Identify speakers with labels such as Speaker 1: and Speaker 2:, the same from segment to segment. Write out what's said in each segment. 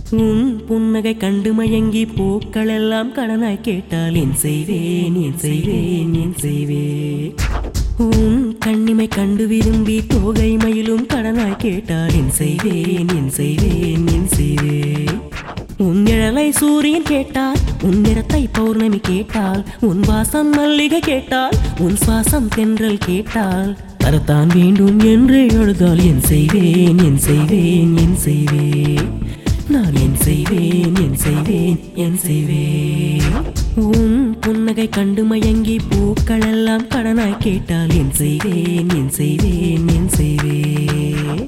Speaker 1: உன் புன்னகை கண்டு மயங்கி பூக்கள் எல்லாம் கடனாய் கேட்டால் என் செய்வேன் என் செய்வேன் என் செய்வேன் உன் கண்ணிமை கண்டு விரும்பி தோகை மயிலும் கடனாய் கேட்டால் என் செய்வேன் என் செய்வேன் என் செய்வேன் உன் நிழலை சூரியன் கேட்டால் உன் நிறத்தை பௌர்ணமி கேட்டால் உன் வாசம் மல்லிகை கேட்டால் உன் சுவாசம் தென்றல் கேட்டால் தரத்தான் வேண்டும் என்று எழுதால் என் செய்வேன் என் செய்வேன் என் செய்வேன் நான் என் செய்வேன் என் செய்வேன் என் செய்வேன் உன் புன்னகை கண்டு மயங்கி பூக்கள் எல்லாம் கடனாய் கேட்டால் என் செய்வேன் என் செய்வேன் என் செய்வேன்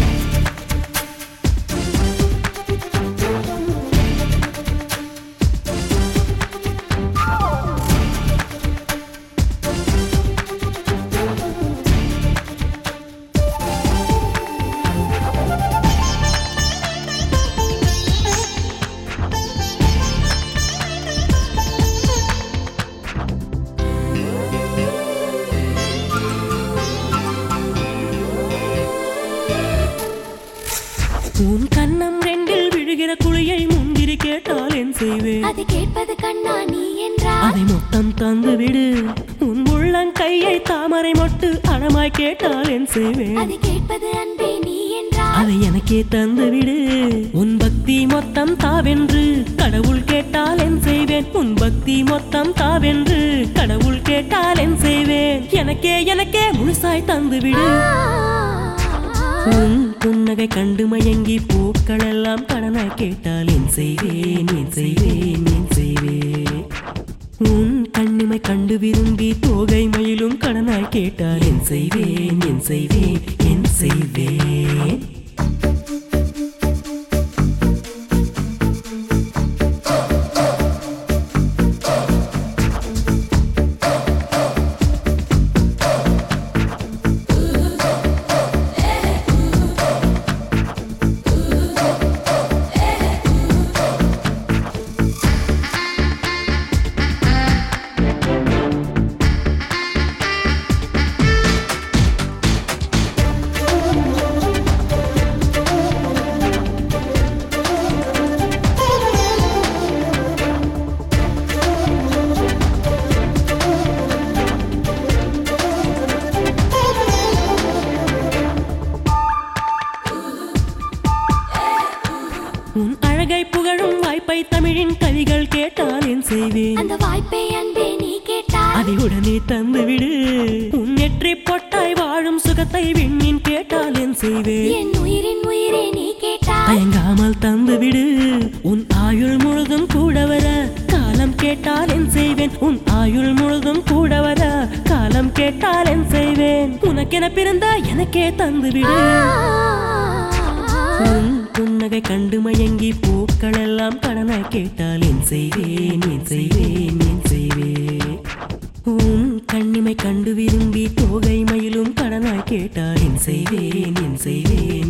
Speaker 1: உன் கண்ணம் ரெண்டில் விழுகிற குழியை முந்திரி கேட்டால் என் செய்வேன்
Speaker 2: அது கேட்பது கண்ணா நீ என்றால்
Speaker 1: அதை மொத்தம் தந்து விடு உன் உள்ளங்கையை தாமரை மொட்டு அடமாய் கேட்டால் என் செய்வேன்
Speaker 2: அது கேட்பது அன்பே நீ என்றால்
Speaker 1: அதை எனக்கே தந்து விடு உன் பக்தி மொத்தம் தாவென்று கடவுள் கேட்டால் என் செய்வேன் உன் பக்தி மொத்தம் தாவென்று கடவுள் கேட்டால் என் செய்வேன் எனக்கே எனக்கே முழுசாய் தந்து விடு உன் புன்னகை கண்டு மயங்கி பூக்கள் எல்லாம் கடனாய் கேட்டால் என் செய்வேன் என் செய்வேன் என் செய்வேன் உன் கண்ணிமை கண்டு விரும்பி தோகை மயிலும் கடனாய் கேட்டால் என் செய்வேன் என் செய்வேன் என் செய்வேன் உன் அழகை புகழும் வாய்ப்பை தமிழின் கவிகள் கேட்டால் என் செய்வேன்
Speaker 2: அந்த வாய்ப்பை அன்பே நீ கேட்டால்
Speaker 1: அதை உடனே தந்து விடு உன் நெற்றி பொட்டாய் வாழும் சுகத்தை விண்ணின் கேட்டால் என் செய்வேன்
Speaker 2: என் உயிரின் உயிரே நீ கேட்டால்
Speaker 1: தயங்காமல் தந்து விடு உன் ஆயுள் முழுதும் கூட வர காலம் கேட்டால் என் செய்வேன் உன் ஆயுள் முழுதும் கூட வர காலம் கேட்டால் என் செய்வேன் உனக்கென பிறந்த எனக்கே தந்து விடு உன் புன்னகை கண்டு மயங்கி பூக்கள் எல்லாம் கடனாய் கேட்டால் என் செய்வேன் என் செய்வேன் என் செய்வேன் உன் கண்ணிமை கண்டு விரும்பி தோகை மயிலும் கடனாய் கேட்டால் என் செய்வேன் என் செய்வேன்